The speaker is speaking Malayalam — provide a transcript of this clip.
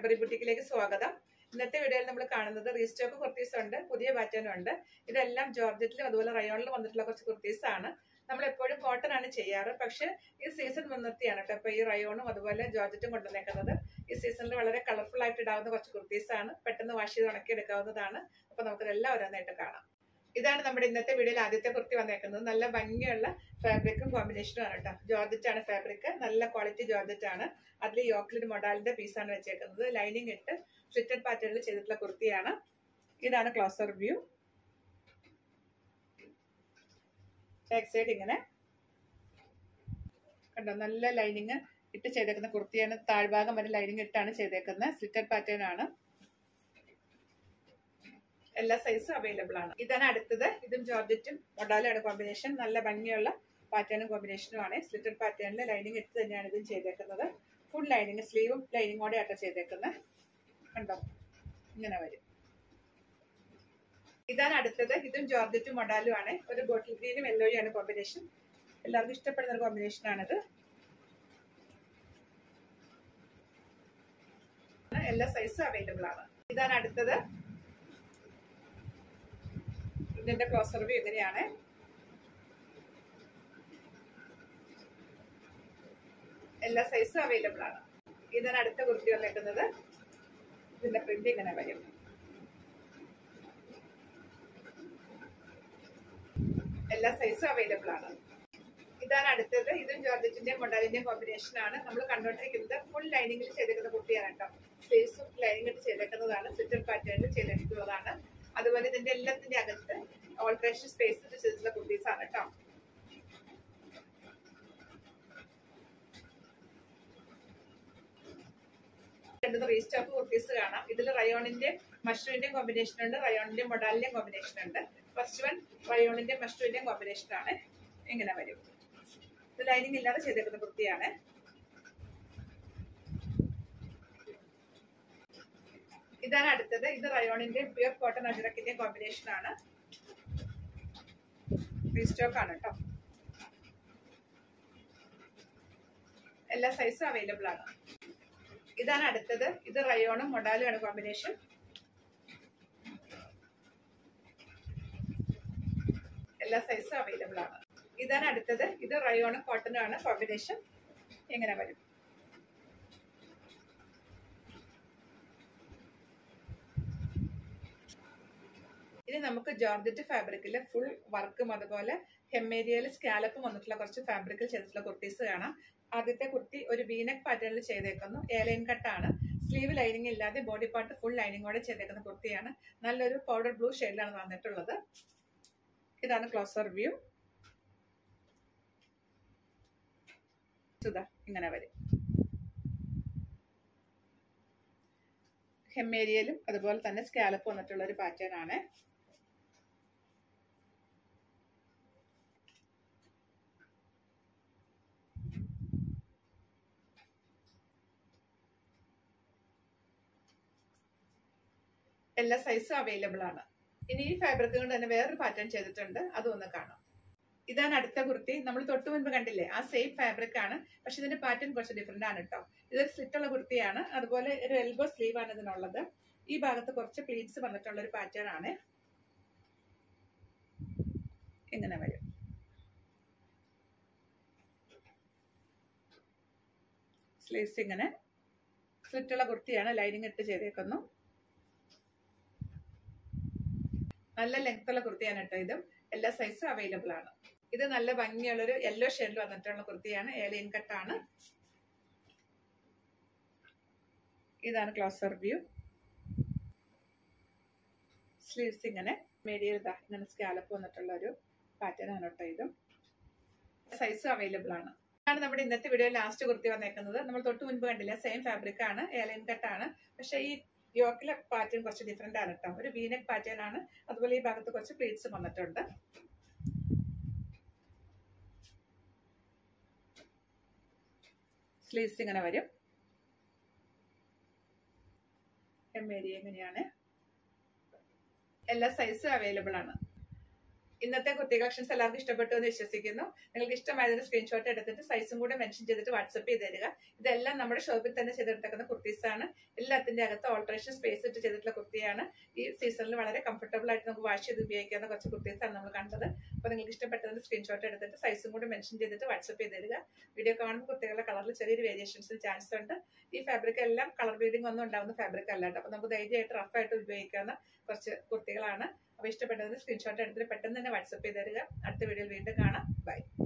ബർബറി ബുട്ടിക്കിലേക്ക് സ്വാഗതം ഇന്നത്തെ വീഡിയോയിൽ നമ്മൾ കാണുന്നത് റീസ്റ്റോക്ക് കുർത്തീസ് ഉണ്ട് പുതിയ പാറ്റേണും ഉണ്ട് ഇതെല്ലാം ജോർജറ്റിലും അതുപോലെ റയോണിലും വന്നിട്ടുള്ള കുറച്ച് കുർത്തീസ് ആണ് നമ്മൾ എപ്പോഴും കോട്ടൺ ആണ് ചെയ്യാറ് പക്ഷെ ഈ സീസൺ മുൻനിർത്തിയാണ് കേട്ടോ ഇപ്പൊ ഈ റയോണും അതുപോലെ ജോർജറ്റും കൊണ്ടുവന്നേക്കുന്നത് ഈ സീസണിൽ വളരെ കളർഫുൾ ആയിട്ട് ഇടാവുന്ന കുറച്ച് കുർത്തീസ് ആണ് പെട്ടെന്ന് വാഷ് ചെയ്ത് ഉണക്കി എടുക്കാവുന്നതാണ് അപ്പൊ നമുക്കിതെല്ലാം ഓരോന്നായിട്ട് കാണാം ഇതാണ് നമ്മുടെ ഇന്നത്തെ വീഡിയോയിൽ ആദ്യത്തെ കുർത്തി വന്നേക്കുന്നത് നല്ല ഭംഗിയുള്ള ഫാബ്രിക്കും കോമ്പിനേഷനും ആണ് കേട്ടോ ജോർജറ്റ് ആണ് ഫാബ്രിക് നല്ല ക്വാളിറ്റി ജോർജറ്റ് ആണ് അതിൽ യോക്ലിഡ് മൊഡാലിന്റെ പീസാണ് വെച്ചേക്കുന്നത് ലൈനിങ് ഇട്ട് സ്ലിറ്റഡ് പാറ്റേണിൽ ചെയ്തിട്ടുള്ള കുർത്തിയാണ് ഇതാണ് ക്ലോസർ വ്യൂ ബാക്ക് സൈഡ് ഇങ്ങനെ കണ്ടോ നല്ല ലൈനിങ് ഇട്ട് ചെയ്തേക്കുന്ന കുർത്തിയാണ് താഴ്ഭാഗം വരെ ലൈനിങ് ഇട്ടാണ് ചെയ്തേക്കുന്നത് സ്ലിറ്റഡ് പാറ്റേൺ ആണ് എല്ലാ സൈസും അവൈലബിൾ ആണ് ഇതാണ് അടുത്തത് ഇതും ജോർജറ്റും മൊഡാലാണ് കോമ്പിനേഷൻ നല്ല ഭംഗിയുള്ള പാറ്റേണും കോമ്പിനേഷനും ആണ് സ്ലിറ്റഡ് പാറ്റേണിൽ ലൈനിങ് ഇട്ട് തന്നെയാണ് ഇതും ചെയ്തേക്കുന്നത് ഫുൾ ലൈനിങ് സ്ലീവും ലൈനിങ്ങോടെ ആട്ടോ ചെയ്തേക്കുന്നത് കണ്ടോ ഇങ്ങനെ വരും ഇതാണ് അടുത്തത് ഇതും ജോർജറ്റും മൊഡാലും ആണ് ഒരു ബോട്ടിൽ ഗ്രീനും യെല്ലോയും ആണ് കോമ്പിനേഷൻ എല്ലാവർക്കും ഇഷ്ടപ്പെടുന്ന ഒരു കോമ്പിനേഷൻ ആണിത് എല്ലാ സൈസും അവൈലബിൾ ആണ് ഇതാണ് അടുത്തത് ഇതിന്റെ ക്ലോസർ വ്യൂ എങ്ങനെയാണ് എല്ലാ സൈസും അവൈലബിൾ ആണ് ഇതാണ് അടുത്ത കുർത്തി വന്നേക്കുന്നത് ഇതിന്റെ പ്രിന്റ് ഇങ്ങനെ വരും എല്ലാ സൈസും അവൈലബിൾ ആണ് ഇതാണ് അടുത്തത് ഇതും ജോർജറ്റിന്റെയും മൊഡാലിന്റെയും കോമ്പിനേഷൻ ആണ് നമ്മൾ കണ്ടോണ്ടിരിക്കുന്നത് ഫുൾ ലൈനിങ്ങിൽ ചെയ്തേക്കുന്ന കുർത്തിയാണ് കേട്ടോ സ്പേസും ലൈനിങ് ഇട്ട് ചെയ്തേക്കുന്നതാണ് സ്ലിറ്റർ പാറ്റേണിൽ ചെയ്തിട്ടുള്ളതാണ് അതുപോലെ ഇതിന്റെ എല്ലാത്തിന്റെ അകത്ത് ഓൾട്രേഷൻ സ്പേസ് ഇട്ട് ചെയ്തിട്ടുള്ള കുർത്തീസ് ആണ് കേട്ടോ രണ്ടു റീസ്റ്റോക്ക് കുർത്തീസ് കാണാം ഇതിൽ റയോണിന്റെ മഷ്റൂമിന്റെയും കോമ്പിനേഷൻ ഉണ്ട് റയോണിന്റെ മൊഡാലിന്റെയും കോമ്പിനേഷൻ ഉണ്ട് ഫസ്റ്റ് വൺ റയോണിന്റെ മഷ്റൂമിന്റെയും കോമ്പിനേഷൻ ആണ് ഇങ്ങനെ വരും ഇത് ലൈനിങ് ഇല്ലാതെ ചെയ്തേക്കുന്ന കുർത്തിയാണ് ഇതാണ് അടുത്തത് ഇത് റയോണിന്റെ പ്യൂർ കോട്ടൺ അജറക്കിന്റെ കോമ്പിനേഷൻ ആണ് റീസ്റ്റോക്ക് ആണ് കേട്ടോ എല്ലാ സൈസും അവൈലബിൾ ആണ് ഇതാണ് അടുത്തത് ഇത് റയോണും മൊഡാലും ആണ് കോമ്പിനേഷൻ എല്ലാ സൈസും അവൈലബിൾ ആണ് ഇതാണ് അടുത്തത് ഇത് റയോണും കോട്ടനും ആണ് കോമ്പിനേഷൻ എങ്ങനെ വരും ഇനി നമുക്ക് ജോർജറ്റ് ഫാബ്രിക്കിൽ ഫുൾ വർക്കും അതുപോലെ ഹെമ്മേരിയയിൽ സ്കാലപ്പും വന്നിട്ടുള്ള കുറച്ച് ഫാബ്രിക്കിൽ ചെയ്തിട്ടുള്ള കുർത്തീസ് കാണാം ആദ്യത്തെ കുർത്തി ഒരു വീനക് പാറ്റേണിൽ ചെയ്തേക്കുന്നു എയർലൈൻ കട്ടാണ് സ്ലീവ് ലൈനിങ് ഇല്ലാതെ ബോഡി പാർട്ട് ഫുൾ ലൈനിങ്ങോടെ ചെയ്തേക്കുന്ന കുർത്തിയാണ് നല്ലൊരു പൗഡർ ബ്ലൂ ഷെയ്ഡിലാണ് വന്നിട്ടുള്ളത് ഇതാണ് ക്ലോസർ വ്യൂ സുധ ഇങ്ങനെ വരും ഹെമ്മേരിയയിലും അതുപോലെ തന്നെ സ്കാലപ്പ് വന്നിട്ടുള്ള ഒരു പാറ്റേൺ ആണ് എല്ലാ സൈസും അവൈലബിൾ ആണ് ഇനി ഈ ഫാബ്രിക് കൊണ്ട് തന്നെ വേറൊരു പാറ്റേൺ ചെയ്തിട്ടുണ്ട് അതൊന്ന് കാണാം ഇതാണ് അടുത്ത കുർത്തി നമ്മൾ തൊട്ടു മുൻപ് കണ്ടില്ലേ ആ സെയിം ഫാബ്രിക് ആണ് പക്ഷെ ഇതിന്റെ പാറ്റേൺ കുറച്ച് ഡിഫറെന്റ് ആണ് കേട്ടോ ഇതൊരു സ്ലിറ്റ് ഉള്ള കുർത്തിയാണ് അതുപോലെ ഒരു എൽബോ സ്ലീവ് ആണ് ഇതിനുള്ളത് ഈ ഭാഗത്ത് കുറച്ച് പ്ലീറ്റ്സ് വന്നിട്ടുള്ള ഒരു പാറ്റേൺ ആണ് ഇങ്ങനെ വരും സ്ലീവ്സ് ഇങ്ങനെ സ്ലിറ്റുള്ള കുർത്തിയാണ് ലൈനിങ് ഇട്ട് ചെയ്തേക്കുന്നു നല്ല ലെങ്ത് ഉള്ള കുർത്തിയാണ് കേട്ടോ ഇതും എല്ലാ സൈസും അവൈലബിൾ ആണ് ഇത് നല്ല ഭംഗിയുള്ളൊരു യെല്ലോ ഷെയ്ഡിൽ വന്നിട്ടുള്ള കുർത്തിയാണ് ഏലിയൻ കട്ടാണ് ഇതാണ് ക്ലോസർ വ്യൂ സ്ലീവ്സ് ഇങ്ങനെ മേടിയ ഇതാ ഇങ്ങനെ സ്കാലപ്പ് വന്നിട്ടുള്ള ഒരു പാറ്റേൺ ആണ് കേട്ടോ ഇതും സൈസും അവൈലബിൾ ആണ് ആണ് നമ്മുടെ ഇന്നത്തെ വീഡിയോ ലാസ്റ്റ് കുർത്തി വന്നേക്കുന്നത് നമ്മൾ തൊട്ട് മുൻപ് കണ്ടില്ല സെയിം ഫാബ്രിക് ആണ് ഏലൈൻ കട്ടാണ് പക്ഷേ ഈ യോക്കിലെ പാറ്റേൺ കുറച്ച് ഡിഫറെന്റ് ആണ് കേട്ടോ ഒരു വീനക് പാറ്റേൺ ആണ് അതുപോലെ ഈ ഭാഗത്ത് കുറച്ച് പ്ലീറ്റ്സ് വന്നിട്ടുണ്ട് സ്ലീവ്സ് ഇങ്ങനെ വരും എം ഏരിയ എങ്ങനെയാണ് എല്ലാ സൈസും അവൈലബിൾ ആണ് ഇന്നത്തെ കുർത്തി കളക്ഷൻസ് എല്ലാവർക്കും ഇഷ്ടപ്പെട്ടു എന്ന് വിശ്വസിക്കുന്നു നിങ്ങൾക്ക് ഇഷ്ടമായതിന് സ്ക്രീൻഷോട്ട് എടുത്തിട്ട് സൈസും കൂടെ മെൻഷൻ ചെയ്തിട്ട് വാട്സപ്പ് ചെയ്ത് തരിക ഇതെല്ലാം നമ്മുടെ ഷോപ്പിൽ തന്നെ ചെയ്തെടുക്കുന്ന കുർത്തീസ് ആണ് എല്ലാത്തിന്റെ അകത്ത് ഓൾട്രേഷൻ സ്പേസ് ഇട്ട് ചെയ്തിട്ടുള്ള കുർത്തിയാണ് ഈ സീസണിൽ വളരെ കംഫർട്ടബിൾ ആയിട്ട് നമുക്ക് വാഷ് ചെയ്ത് ഉപയോഗിക്കാവുന്ന കുറച്ച് കുർത്തീസ് ആണ് നമ്മൾ കണ്ടത് അപ്പോൾ നിങ്ങൾക്ക് ഇഷ്ടപ്പെട്ടതിന് സ്ക്രീൻഷോട്ട് എടുത്തിട്ട് സൈസും കൂടെ മെൻഷൻ ചെയ്തിട്ട് വാട്സപ്പ് ചെയ്ത് തരിക വീഡിയോ കാണുമ്പോൾ കുർത്തികളുടെ കളറിൽ ചെറിയൊരു വേരിയേഷൻസിന് ചാൻസ് ഉണ്ട് ഈ ഫാബ്രിക് എല്ലാം കളർ ബീഡിംഗ് ഒന്നും ഉണ്ടാവുന്ന ഫാബ്രിക് അല്ല കേട്ടോ അപ്പോൾ നമുക്ക് ധൈര്യമായിട്ട് റഫായിട്ട് ഉപയോഗിക്കാവുന്ന കുറച്ച് കുർത്തികളാണ് അപ്പോൾ ഇഷ്ടപ്പെട്ടതിന് സ്ക്രീൻഷോട്ട് എടുത്തിട്ട് പെട്ടെന്ന് തന്നെ വാട്സപ്പ് ചെയ്ത് തരിക അടുത്ത വീഡിയോയിൽ വീണ്ടും കാണാം ബൈ